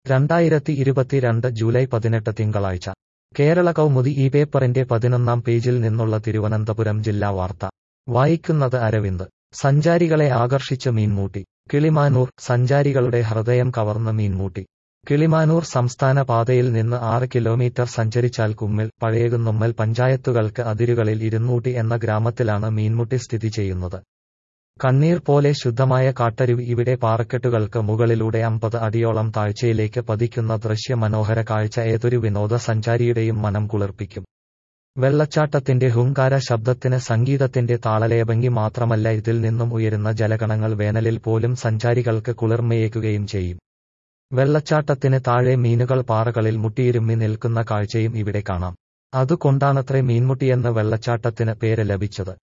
രണ്ടായിരത്തി ഇരുപത്തിരണ്ട് ജൂലൈ പതിനെട്ട് തിങ്കളാഴ്ച കേരള കൗമുദി ഈ പേപ്പറിന്റെ പതിനൊന്നാം പേജിൽ നിന്നുള്ള തിരുവനന്തപുരം ജില്ലാ വാർത്ത വായിക്കുന്നത് അരവിന്ദ് സഞ്ചാരികളെ ആകർഷിച്ച് മീൻമൂട്ടി കിളിമാനൂർ സഞ്ചാരികളുടെ ഹൃദയം കവർന്ന മീൻമൂട്ടി കിളിമാനൂർ സംസ്ഥാന പാതയിൽ നിന്ന് ആറ് കിലോമീറ്റർ സഞ്ചരിച്ചാൽ കുമ്മിൽ പഴയകുന്നുമ്മൽ പഞ്ചായത്തുകൾക്ക് അതിരുകളിൽ ഇരുന്നൂട്ടി എന്ന ഗ്രാമത്തിലാണ് മീൻമുട്ടി സ്ഥിതി ചെയ്യുന്നത് കണ്ണീർ പോലെ ശുദ്ധമായ കാട്ടരുവി ഇവിടെ പാറക്കെട്ടുകൾക്ക് മുകളിലൂടെ അമ്പത് അടിയോളം താഴ്ചയിലേക്ക് പതിക്കുന്ന ദൃശ്യ മനോഹര കാഴ്ച ഏതൊരു വിനോദസഞ്ചാരിയുടെയും മനം കുളിർപ്പിക്കും വെള്ളച്ചാട്ടത്തിന്റെ ഹുങ്കാര ശബ്ദത്തിന് സംഗീതത്തിന്റെ താളലേഭംഗി മാത്രമല്ല ഇതിൽ നിന്നും ഉയരുന്ന ജലകണങ്ങൾ വേനലിൽ പോലും സഞ്ചാരികൾക്ക് കുളിർമയേക്കുകയും ചെയ്യും വെള്ളച്ചാട്ടത്തിന് താഴെ മീനുകൾ പാറകളിൽ മുട്ടിയിരുമ്മി നിൽക്കുന്ന കാഴ്ചയും ഇവിടെ കാണാം അതുകൊണ്ടാണത്രേ മീൻമുട്ടിയെന്ന് വെള്ളച്ചാട്ടത്തിന് പേര് ലഭിച്ചത്